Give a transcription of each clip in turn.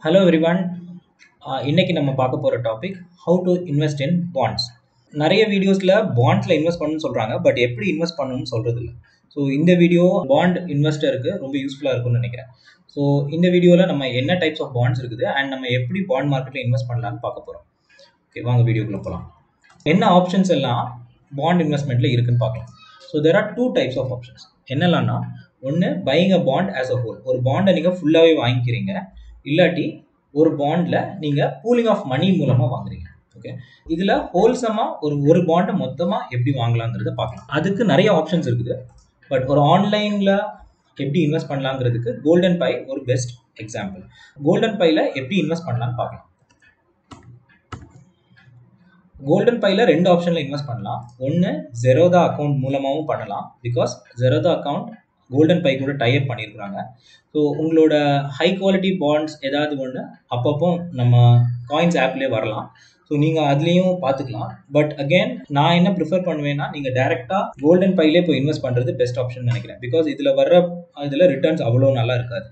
hello everyone இன்னைக்கு நம்ம பார்க்க போகிற topic how to invest in bonds நிறைய வீடியோஸில் பாண்ட்ஸில் இன்வெஸ்ட் பண்ணணும்னு சொல்கிறாங்க பட் எப்படி இன்வெஸ்ட் பண்ணணும்னு சொல்கிறது இல்லை ஸோ இந்த வீடியோ பாண்ட் இன்வெஸ்டருக்கு ரொம்ப யூஸ்ஃபுல்லாக இருக்கும்னு நினைக்கிறேன் ஸோ இந்த வீடியோவில் நம்ம என்ன டைப்ஸ் ஆஃப் பாண்ட்ஸ் இருக்குது அண்ட் நம்ம எப்படி பாண்ட் மார்க்கெட்டில் இன்வெஸ்ட் பண்ணலாம்னு பார்க்க போகிறோம் ஓகே வாங்க வீடியோக்குள்ளே போகலாம் என்ன ஆப்ஷன்ஸ் எல்லாம் பாண்ட் இன்வெஸ்ட்மெண்ட்டில் இருக்குன்னு பார்க்கலாம் so there are two types of options என்னெல்லாம்னா ஒன்று buying a bond as a whole ஒரு பாண்டை நீங்கள் ஃபுல்லாகவே வாங்கிக்கிறீங்க இல்லாட்டி ஒரு பாண்டில் நீங்கள் பூலிங் ஆஃப் மணி மூலமாக வாங்குறீங்க ஓகே இதில் ஹோல்சமாக ஒரு ஒரு பாண்டை மொத்தமாக எப்படி வாங்கலாங்கிறத பார்க்கலாம் அதுக்கு நிறைய ஆப்ஷன்ஸ் இருக்குது பட் ஒரு ஆன்லைனில் எப்படி இன்வெஸ்ட் பண்ணலாங்கிறதுக்கு கோல்டன் பை ஒரு பெஸ்ட் எக்ஸாம்பிள் கோல்டன் பையில் எப்படி இன்வெஸ்ட் பண்ணலாம்னு பார்க்கலாம் கோல்டன் பையில் ரெண்டு ஆப்ஷனில் இன்வெஸ்ட் பண்ணலாம் ஒன்று ஜெரோதா அக்கௌண்ட் மூலமாகவும் பண்ணலாம் because Zerodha account Golden Pi கூட டைப் பண்ணியிருக்கிறாங்க ஸோ உங்களோட ஹை குவாலிட்டி பாண்ட்ஸ் ஏதாவது ஒன்று அப்பப்போ நம்ம காயின்ஸ் ஆப்லேயே வரலாம் ஸோ நீங்கள் அதுலேயும் பார்த்துக்கலாம் பட் அகெயின் நான் என்ன ப்ரிஃபர் பண்ணுவேன்னா நீங்கள் டேரெக்டாக கோல்டன் பைலே போய் இன்வெஸ்ட் பண்ணுறது பெஸ்ட் ஆப்ஷன் நினைக்கிறேன் பிகாஸ் இதில் வர்ற இதில் ரிட்டர்ன்ஸ் அவ்வளோ நல்லா இருக்காது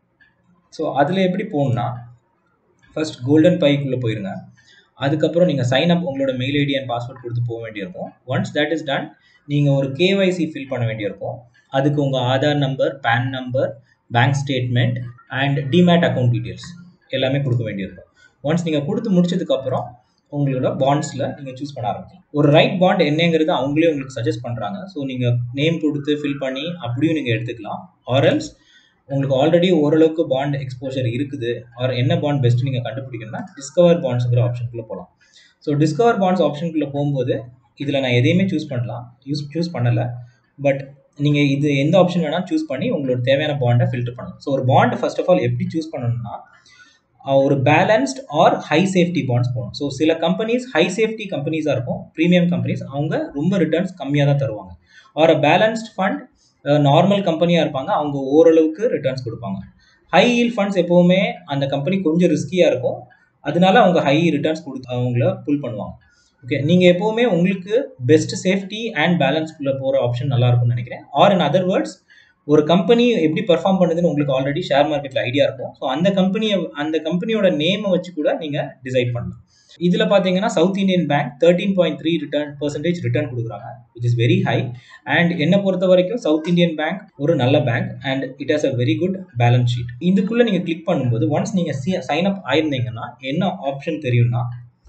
ஸோ அதில் எப்படி போகணுன்னா ஃபர்ஸ்ட் கோல்டன் பைக்குள்ளே போயிருங்க அதுக்கப்புறம் நீங்கள் சைன் அப் உங்களோட மெயில் ஐடி அண்ட் பாஸ்வேர்ட் கொடுத்து போக வேண்டியிருக்கும் ஒன்ஸ் தட் இஸ் டன் நீங்கள் ஒரு கேஒய்சி ஃபில் பண்ண வேண்டியிருக்கும் அதுக்கு உங்கள் Aadhaar number PAN number bank statement and demat account details எல்லாமே கொடுக்க வேண்டியிருக்கும் ஒன்ஸ் நீங்கள் கொடுத்து முடிச்சதுக்கப்புறம் உங்களோட பாண்ட்ஸில் நீங்கள் சூஸ் பண்ண ஆரம்பிக்கலாம் ஒரு ரைட் பாண்ட் என்னங்கிறது அவங்களே உங்களுக்கு சஜஸ்ட் பண்ணுறாங்க ஸோ நீங்கள் நேம் கொடுத்து ஃபில் பண்ணி அப்படியும் நீங்கள் எடுத்துக்கலாம் ஆர்எல்ஸ் உங்களுக்கு ஆல்ரெடி ஓரளவுக்கு பாண்ட் எக்ஸ்போஷர் இருக்குது ஆர் என்ன பாண்ட் பெஸ்ட் நீங்கள் கண்டுபிடிக்கணும்னா டிஸ்கவர் பாண்ட்ஸுங்கிற ஆப்ஷனுக்குள்ளே போகலாம் ஸோ டிஸ்கவர் பாண்ட்ஸ் ஆப்ஷனுக்குள்ளே போகும்போது இதில் நான் எதையுமே சூஸ் பண்ணலாம் யூஸ் சூஸ் பண்ணலை பட் நீங்கள் இது எந்த ஆப்ஷன் வேணால் சூஸ் பண்ணி உங்களோட தேவையான பாண்டை ஃபில்டர் பண்ணணும் ஸோ ஒரு பாண்ட் ஃபர்ஸ்ட் ஆஃப் ஆல் எப்படி சூஸ் பண்ணணும்னா ஒரு balanced or high safety bonds போகணும் ஸோ சில கம்பெனிஸ் ஹை சேஃப்டி கம்பெனிஸாக இருக்கும் ப்ரீமியம் கம்பெனிஸ் அவங்க ரொம்ப ரிட்டர்ன்ஸ் கம்மியாக தான் தருவாங்க or a balanced fund normal கம்பெனியாக இருப்பாங்க அவங்க ஓரளவுக்கு ரிட்டர்ன்ஸ் கொடுப்பாங்க ஹை ஈல் ஃபண்ட்ஸ் எப்போவுமே அந்த கம்பெனி கொஞ்சம் ரிஸ்கியாக இருக்கும் அதனால அவங்க ஹை ரிட்டர்ன்ஸ் கொடுத்து அவங்கள புல் பண்ணுவாங்க ஓகே நீங்கள் எப்போவுமே உங்களுக்கு பெஸ்ட் சேஃப்டி அண்ட் பேலன்ஸ்குள்ளே போகிற ஆப்ஷன் நல்லா இருக்கும்னு நினைக்கிறேன் ஆர் இன் அதர் வேர்ட்ஸ் ஒரு கம்பெனி எப்படி பெர்ஃபார்ம் பண்ணுதுன்னு உங்களுக்கு ஆல்ரெடி ஷேர் மார்க்கெட்டில் ஐடியா இருக்கும் ஸோ அந்த கம்பெனியை அந்த கம்பெனியோட நேமை வச்சு கூட நீங்கள் டிசைட் பண்ணலாம் இதில் பார்த்தீங்கன்னா South Indian Bank thirteen point three return percentage return கொடுக்குறாங்க which is very high and என்னை பொறுத்த வரைக்கும் சவுத் இந்தியன் பேங்க் ஒரு நல்ல bank and it has a very good balance sheet இதுக்குள்ளே நீங்கள் கிளிக் பண்ணும்போது ஒன்ஸ் நீங்கள் சைன் அப் ஆயிருந்தீங்கன்னா என்ன ஆப்ஷன் தெரியும்னா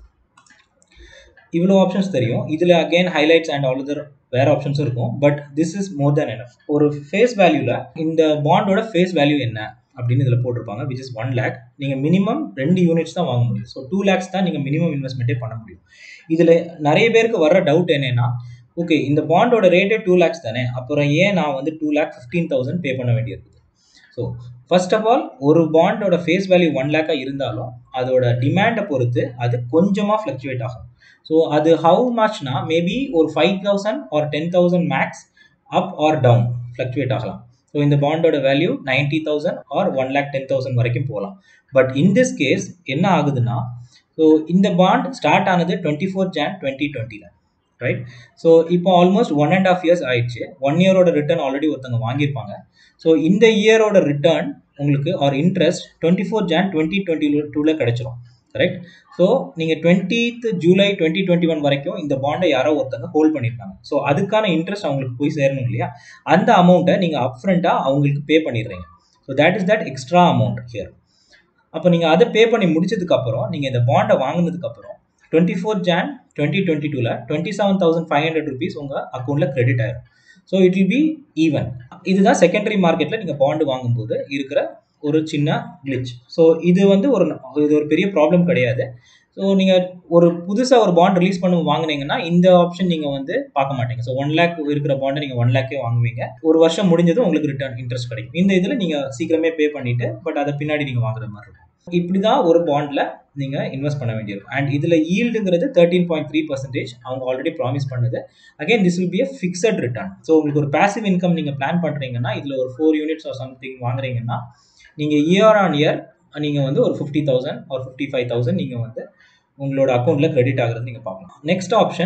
இவ்வளோ ஆப்ஷன்ஸ் தெரியும் இதில் again highlights and all other வேறு ஆப்ஷன்ஸும் இருக்கும் but this is more than enough ஒரு ஃபேஸ் வேல்யூவில் இந்த பாண்டோட ஃபேஸ் வேல்யூ என்ன அப்படின்னு இதில் போட்டிருப்பாங்க விச் இஸ் ஒன் லேக் நீங்கள் மினிமம் ரெண்டு யூனிட்ஸ் தான் வாங்க முடியும் ஸோ டூ லேக்ஸ் தான் நீங்கள் மினிமம் இன்வெஸ்ட்மெண்ட்டே பண்ண முடியும் இதில் நிறைய பேருக்கு வர டவுட் என்னென்னா ஓகே இந்த பாண்டோட ரேட்டே டூ லேக்ஸ் தானே அப்புறம் ஏன் நான் வந்து two lakh fifteen thousand pay பண்ண வேண்டியிருக்குது ஸோ ஃபர்ஸ்ட் ஆஃப் ஆல் ஒரு பாண்டோட ஃபேஸ் வேல்யூ ஒன் லேக்காக இருந்தாலும் அதோட டிமாண்டை பொறுத்து அது கொஞ்சமாக ஃப்ளக்சுவேட் ஆகும் ஸோ அது ஹவு மச்னா மேபி ஒரு five thousand or ten thousand max up or down fluctuate ஆகலாம் ஸோ இந்த பாண்டோட value ninety thousand or one lakh ten thousand வரைக்கும் போகலாம் பட் இன் திஸ் கேஸ் என்ன ஆகுதுன்னா ஸோ இந்த பாண்ட் ஸ்டார்ட் ஆனது டுவெண்ட்டி ஃபோர் ஜான் டுவெண்ட்டி டுவெண்ட்டியில் ரைட் ஸோ இப்போ almost one and half years ஆயிடுச்சு ஒன் இயரோட ரிட்டர்ன் ஆல்ரெடி ஒருத்தவங்க வாங்கியிருப்பாங்க ஸோ இந்த இயரோட ரிட்டர்ன் உங்களுக்கு or interest twenty four Jan twenty twenty டூவில் கிடைச்சிரும் கரெக்ட் ஸோ நீங்கள் twentieth July twenty twenty one வரைக்கும் இந்த பாண்டை யாரோ ஒருத்தங்க ஹோல்ட் பண்ணியிருக்காங்க ஸோ அதுக்கான இன்ட்ரெஸ்ட் அவங்களுக்கு போய் சேரணும் இல்லையா அந்த அமௌண்ட்டை நீங்கள் அப்ஃப்ரண்ட்டாக அவங்களுக்கு பே பண்ணிடுறீங்க so that is that extra amount here அப்போ நீங்கள் அதை பே பண்ணி முடிச்சதுக்கப்புறம் நீங்கள் இந்த பாண்டை வாங்கினதுக்கப்புறம் twenty four Jan twenty twenty டூவில் twenty seven thousand five hundred rupees உங்கள் அக்கௌண்ட்டில் கிரெடிட் ஆயிரும் so it will be even இதுதான் செகண்டரி மார்க்கெட்டில் நீங்கள் பாண்டு வாங்கும்போது இருக்கிற ஒரு சின்ன கிளிச் ஸோ இது வந்து ஒரு இது ஒரு பெரிய ப்ராப்ளம் கிடையாது ஸோ நீங்கள் ஒரு புதுசாக ஒரு பாண்ட் ரிலீஸ் பண்ண வாங்குனீங்கன்னா இந்த ஆப்ஷன் நீங்கள் வந்து பார்க்க மாட்டீங்க ஸோ ஒன் லேக் இருக்கிற பாண்டை நீங்கள் ஒன் லேக்கே வாங்குவீங்க ஒரு வருஷம் முடிஞ்சதும் உங்களுக்கு ரிட்டர்ன் இன்ட்ரெஸ்ட் கிடைக்கும் இந்த இதில் நீங்கள் சீக்கிரமே பே பண்ணிவிட்டு பட் அதை பின்னாடி நீங்கள் வாங்குற மாதிரி இருக்கும் இப்படி தான் ஒரு பாண்டில் நீங்கள் இன்வெஸ்ட் பண்ண வேண்டியிருக்கும் அண்ட் இதில் ஈல்டுங்கிறது தேர்ட்டீன் பாயிண்ட் த்ரீ பர்சன்டேஜ் அவங்க ஆல்ரெடி ப்ராமிஸ் பண்ணுது again this will be a fixed return so உங்களுக்கு ஒரு பேசிவ் இன்கம் நீங்கள் பிளான் பண்ணுறீங்கன்னா இதில் ஒரு ஃபோர் யூனிட்ஸ் ஆர் சம்திங் வாங்குறீங்கன்னா நீங்கள் இயர் ஆன் இயர் நீங்கள் வந்து ஒரு ஃபிஃப்டி தௌசண்ட் ஒரு ஃபிஃப்டி ஃபைவ் தௌசண்ட் நீங்கள் வந்து உங்களோட அக்கௌண்ட்டில் கிரெடிட் ஆகுறது நீங்கள் பார்க்கலாம் next option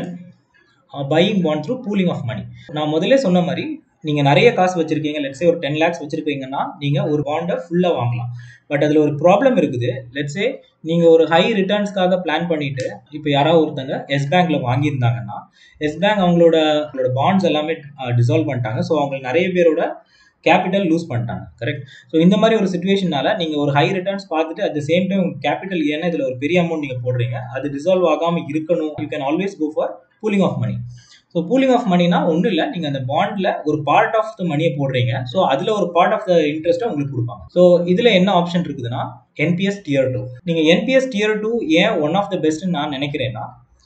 buying bond through pooling of money நான் முதல்ல சொன்ன மாதிரி நீங்கள் நிறைய காசு வச்சிருக்கீங்க லெட்ஸே ஒரு டென் லேக்ஸ் வச்சிருக்கீங்கன்னா நீங்கள் ஒரு பாண்டை ஃபுல்லாக வாங்கலாம் பட் அதில் ஒரு ப்ராப்ளம் இருக்குது லெட்ஸே நீங்கள் ஒரு ஹை ரிட்டர்ன்ஸ்க்காக பிளான் பண்ணிட்டு இப்போ யாராவது ஒருத்தங்க எஸ் பேங்க்ல வாங்கியிருந்தாங்கன்னா எஸ் பேங்க் அவங்களோட அவங்களோட பாண்ட்ஸ் எல்லாமே டிசால்வ் பண்ணிட்டாங்க ஸோ அவங்களுக்கு நிறைய பேரோட கேபிட்டல் லூஸ் பண்ணிட்டாங்க கரெக்ட் ஸோ இந்த மாதிரி ஒரு சுச்சுவேஷனால நீங்கள் ஒரு ஹை ரிட்டர்ன்ஸ் பார்த்துட்டு at the same time capital ஏன்னா இதில் ஒரு பெரிய அமௌண்ட் நீங்கள் போடுறீங்க அது டிசால்வ் ஆகாமல் இருக்கணும் you can always go for pooling of money so pooling of மணினா ஒன்றும் இல்லை நீங்கள் அந்த பாண்டில் ஒரு பார்ட் ஆஃப் த மணியை போடுறீங்க ஸோ அதில் ஒரு பார்ட் ஆஃப் த இன்ட்ரெஸ்ட்டை உங்களுக்கு கொடுப்பாங்க ஸோ இதில் என்ன ஆப்ஷன் இருக்குதுன்னா என்பிஎஸ் டியர் டூ நீங்கள் என்பிஎஸ் டியர் டூ ஏன் ஒன் ஆஃப் த பெஸ்ட்னு நான் நினைக்கிறேன்னா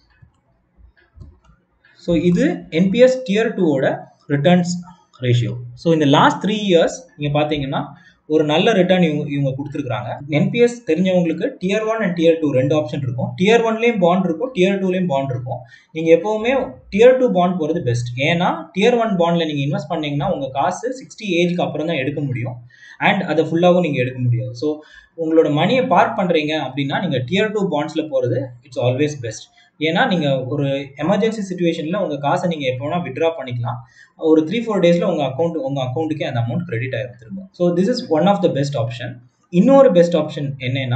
ஸோ இது என்பிஎஸ் டியர் டூவோட ரிட்டர்ன்ஸ் ரேஷியோ ஸோ இந்த லாஸ்ட் த்ரீ இயர்ஸ் நீங்கள் பார்த்தீங்கன்னா ஒரு நல்ல ரிட்டர்ன் இவங்க இவங்க கொடுத்துருக்காங்க என்பிஎஸ் தெரிஞ்சவங்களுக்கு tier one and tier two ரெண்டு ஆப்ஷன் இருக்கும் டியர் ஒன்லேயும் பாண்ட் இருக்கும் டியர் டூலேயும் பாண்ட் இருக்கும் நீங்கள் எப்போவுமே டியர் டூ பாண்ட் போகிறது பெஸ்ட் ஏன்னா டியர் ஒன் பாண்டில் நீங்கள் இன்வெஸ்ட் பண்ணீங்கன்னா உங்கள் காசு சிக்ஸ்டி ஏஜ்க்கு அப்புறம் தான் எடுக்க முடியும் அண்ட் அதை ஃபுல்லாகவும் நீங்கள் எடுக்க முடியாது ஸோ உங்களோட மணியை பார்க் பண்ணுறீங்க அப்படின்னா நீங்கள் டியர் டூ பாண்ட்ஸில் போகிறது இட்ஸ் ஆல்வேஸ் பெஸ்ட் ஏன்னா நீங்கள் ஒரு எமர்ஜென்சி சுச்சுவேஷனில் உங்கள் காசை நீங்கள் எப்போ வேணால் விட்ரா பண்ணிக்கலாம் ஒரு த்ரீ ஃபோர் டேஸில் உங்கள் அக்கௌண்ட் உங்கள் அக்கௌண்ட்டுக்கே அந்த அமௌண்ட் கிரெடிட் ஆகிரும் திரும்ப so this is one of the best option இன்னொரு பெஸ்ட் ஆப்ஷன் என்னன்னா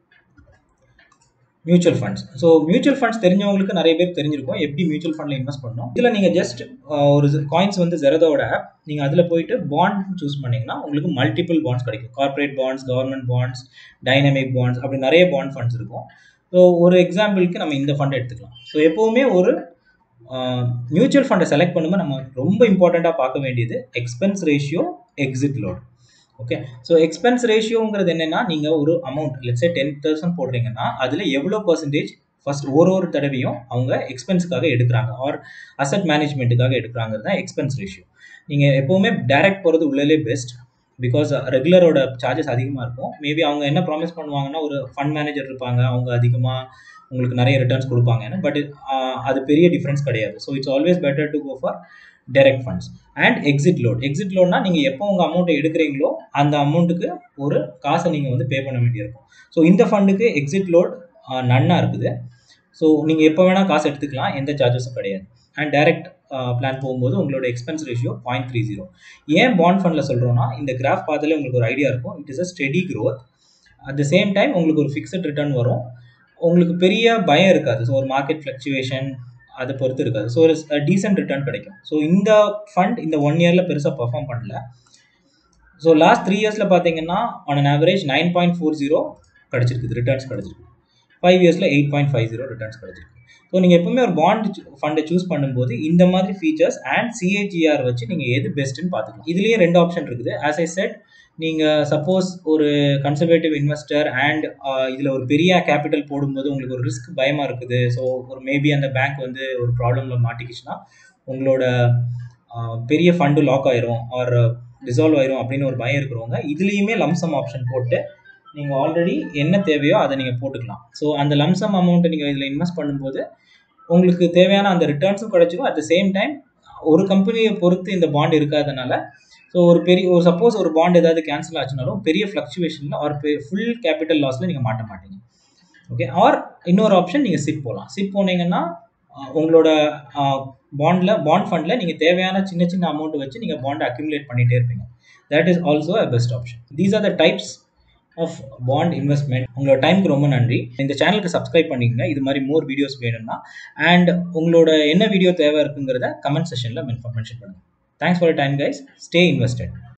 mutual funds so mutual funds தெரிஞ்சவங்களுக்கு நிறைய பேர் தெரிஞ்சிருக்கும் எப்படி மியூச்சுவல் ஃபண்டில் இன்வெஸ்ட் பண்ணணும் இதில் நீங்கள் ஜஸ்ட் ஒரு காயின்ஸ் வந்து ஜெரதோட ஆப் நீங்கள் அதில் போயிட்டு பாண்ட் சூஸ் பண்ணிங்கன்னா உங்களுக்கு மல்டிபிள் பாண்ட்ஸ் கிடைக்கும் corporate bonds government bonds dynamic bonds அப்படி நிறைய பாண்ட் ஃபண்ட்ஸ் இருக்கும் ஸோ ஒரு எக்ஸாம்பிளுக்கு நம்ம இந்த ஃபண்ட் எடுத்துக்கலாம் ஸோ எப்போவுமே ஒரு மியூச்சுவல் ஃபண்டை செலக்ட் பண்ணும்போது நம்ம ரொம்ப இம்பார்ட்டண்ட்டாக பார்க்க வேண்டியது expense ratio exit load okay so expense ரேஷியோங்கிறது என்னென்னா நீங்கள் ஒரு அமௌண்ட் லெட்ஸே டென் தௌசண்ட் போடுறீங்கன்னா அதில் எவ்வளோ பர்சன்டேஜ் ஃபர்ஸ்ட் ஒரு ஒரு தடவையும் அவங்க எக்ஸ்பென்ஸுக்காக எடுக்கிறாங்க ஆர் அசட் மேனேஜ்மெண்ட்டுக்காக எடுக்கிறாங்கிறது தான் எக்ஸ்பென்ஸ் ரேஷியோ நீங்கள் எப்போவுமே டைரக்ட் போகிறது உள்ளே பெஸ்ட் பிகாஸ் ரெகுலரோட சார்ஜஸ் அதிகமாக இருக்கும் மேபி அவங்க என்ன ப்ராமிஸ் பண்ணுவாங்கன்னா ஒரு ஃபண்ட் மேனேஜர் இருப்பாங்க அவங்க அதிகமாக உங்களுக்கு நிறைய ரிட்டர்ன்ஸ் கொடுப்பாங்கன்னு பட் அது பெரிய டிஃப்ரென்ஸ் கிடையாது so it's always better to go for direct funds and exit load exit லோட்னா நீங்கள் எப்போ உங்கள் அமௌண்ட்டை எடுக்கிறீங்களோ அந்த அமௌண்ட்டுக்கு ஒரு காசை நீங்கள் வந்து பே பண்ண வேண்டியிருக்கும் ஸோ இந்த ஃபண்டுக்கு எக்ஸிட் லோட் நன்னாக இருக்குது ஸோ நீங்கள் எப்போ வேணால் காசு எடுத்துக்கலாம் எந்த சார்ஜஸும் கிடையாது அண்ட் டைரக்ட் பிளான் போகும்போது உங்களோட expense ratio point three zero ஏன் பாண்ட் ஃபண்டில் சொல்கிறோன்னா இந்த கிராஃப் பார்த்தாலே உங்களுக்கு ஒரு ஐடியா இருக்கும் it is a steady growth at the same time உங்களுக்கு ஒரு ஃபிக்ஸட் ரிட்டர்ன் வரும் உங்களுக்கு பெரிய பயம் இருக்காது ஸோ ஒரு மார்க்கெட் ஃப்ளக்சுவேஷன் அதை பொறுத்து இருக்காது ஸோ ஒரு டீசென்ட் ரிட்டர்ன் கிடைக்கும் ஸோ இந்த ஃபண்ட் இந்த ஒன் இயரில் பெருசாக பர்ஃபார்ம் பண்ணல ஸோ லாஸ்ட் த்ரீ இயர்ஸில் பார்த்தீங்கன்னா on an average nine point four zero கிடச்சிருக்குது ரிட்டர்ன்ஸ் கிடச்சிருக்கு ஃபைவ் இயர்ஸில் eight point five zero returns கிடச்சிருக்கு ஸோ நீங்கள் எப்பவுமே ஒரு பாண்ட் ஃபண்டை சூஸ் பண்ணும்போது இந்த மாதிரி ஃபீச்சர்ஸ் அண்ட் சிஏஜிஆர் வச்சு நீங்கள் எது பெஸ்ட்டுன்னு பார்த்துக்கலாம் இதுலேயே ரெண்டு ஆப்ஷன் இருக்குது ஆஸ் ஐ செட் நீங்கள் சப்போஸ் ஒரு கன்சர்வேட்டிவ் இன்வெஸ்டர் அண்ட் இதில் ஒரு பெரிய கேபிட்டல் போடும்போது உங்களுக்கு ஒரு ரிஸ்க் பயமாக இருக்குது ஸோ ஒரு மேபி அந்த பேங்க் வந்து ஒரு ப்ராப்ளமில் மாட்டிக்கிச்சுன்னா உங்களோட பெரிய ஃபண்டு லாக் ஆயிரும் ஆர் டிசால்வ் ஆயிரும் அப்படின்னு ஒரு பயம் இருக்கிறவங்க இதுலேயுமே லம்சம் ஆப்ஷன் போட்டு நீங்கள் ஆல்ரெடி என்ன தேவையோ அதை நீங்கள் போட்டுக்கலாம் ஸோ அந்த லம்சம் அமௌண்ட்டை நீங்கள் இதில் இன்வெஸ்ட் பண்ணும்போது உங்களுக்கு தேவையான அந்த ரிட்டர்ன்ஸும் கிடைச்சிடும் அட் த சேம் டைம் ஒரு கம்பெனியை பொறுத்து இந்த பாண்ட் இருக்காதனால ஸோ ஒரு பெரிய ஒரு சப்போஸ் ஒரு பாண்ட் ஏதாவது கேன்சல் ஆச்சுனாலும் பெரிய ஃப்ளக்சுவேஷனில் ஆர் ஃபுல் கேபிட்டல் லாஸில் நீங்கள் மாட்ட மாட்டீங்க ஓகே ஆர் இன்னொரு ஆப்ஷன் நீங்கள் சிப் போகலாம் சிப் போனீங்கன்னா உங்களோட பாண்டில் பாண்ட் ஃபண்டில் நீங்கள் தேவையான சின்ன சின்ன அமௌண்ட் வச்சு நீங்கள் பாண்டை அக்யூமுலேட் பண்ணிகிட்டே இருப்பீங்க that is also a best option these are the types of bond investment உங்களோட டைமுக்கு ரொம்ப நன்றி இந்த சேனலுக்கு சப்ஸ்கிரைப் பண்ணிக்கங்க இது மாதிரி மோர் வீடியோஸ் வேணும்னா அண்ட் உங்களோட என்ன வீடியோ தேவை இருக்குங்கிறத கமெண்ட் செஷனில் மென்ஷன் பண்ணுங்கள் thanks for time guys stay invested